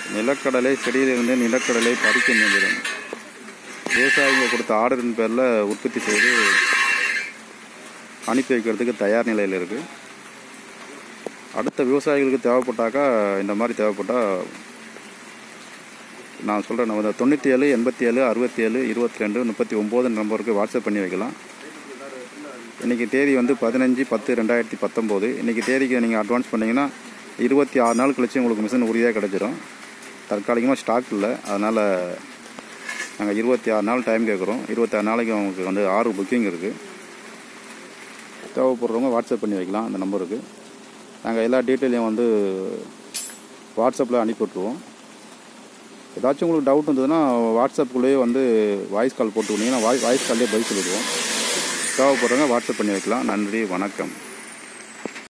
நிலக்கடலை செடியிலிருந்து நிலக்கடலை பறிக்கும் இயந்திரம் விவசாயிகள் கொடுத்த ஆர்டரின் பேரில் உற்பத்தி செய்து அனுப்பி வைக்கிறதுக்கு தயார் நிலையில் இருக்குது அடுத்த விவசாயிகளுக்கு தேவைப்பட்டாக்கா இந்த மாதிரி தேவைப்பட்டால் நான் சொல்கிறேன் நம்ம தொண்ணூற்றி ஏழு எண்பத்தி ஏழு அறுபத்தி ஏழு இருபத்தி ரெண்டு முப்பத்தி ஒம்பது நம்பருக்கு வாட்ஸ்அப் பண்ணி வைக்கலாம் இன்றைக்கி தேதி வந்து பதினஞ்சு பத்து ரெண்டாயிரத்தி பத்தொம்போது இன்றைக்கி தேதிக்கு நீங்கள் அட்வான்ஸ் பண்ணிங்கன்னா இருபத்தி ஆறு நாள் கழிச்சு உங்களுக்கு மிஷின் உறுதியாக கிடச்சிரும் தற்காலிகமாக ஸ்டாக் இல்லை அதனால் நாங்கள் இருபத்தி ஆறு நாள் டைம் கேட்குறோம் இருபத்தாறு நாளைக்கு உங்களுக்கு வந்து ஆறு புக்கிங் இருக்குது தேவைப்படுறவங்க வாட்ஸ்அப் பண்ணி வைக்கலாம் அந்த நம்பருக்கு நாங்கள் எல்லா டீட்டெயிலையும் வந்து வாட்ஸ்அப்பில் அனுப்பி விட்ருவோம் ஏதாச்சும் உங்களுக்கு டவுட் இருந்ததுன்னா வாட்ஸ்அப்புக்குள்ளேயே வந்து வாய்ஸ் கால் போட்டு விட்டீங்கன்னா வாய் வாய்ஸ் கால்லேயே பதில் சொல்லிடுவோம் தேவைப்படுறவங்க வாட்ஸ்அப் பண்ணி வைக்கலாம் நன்றி வணக்கம்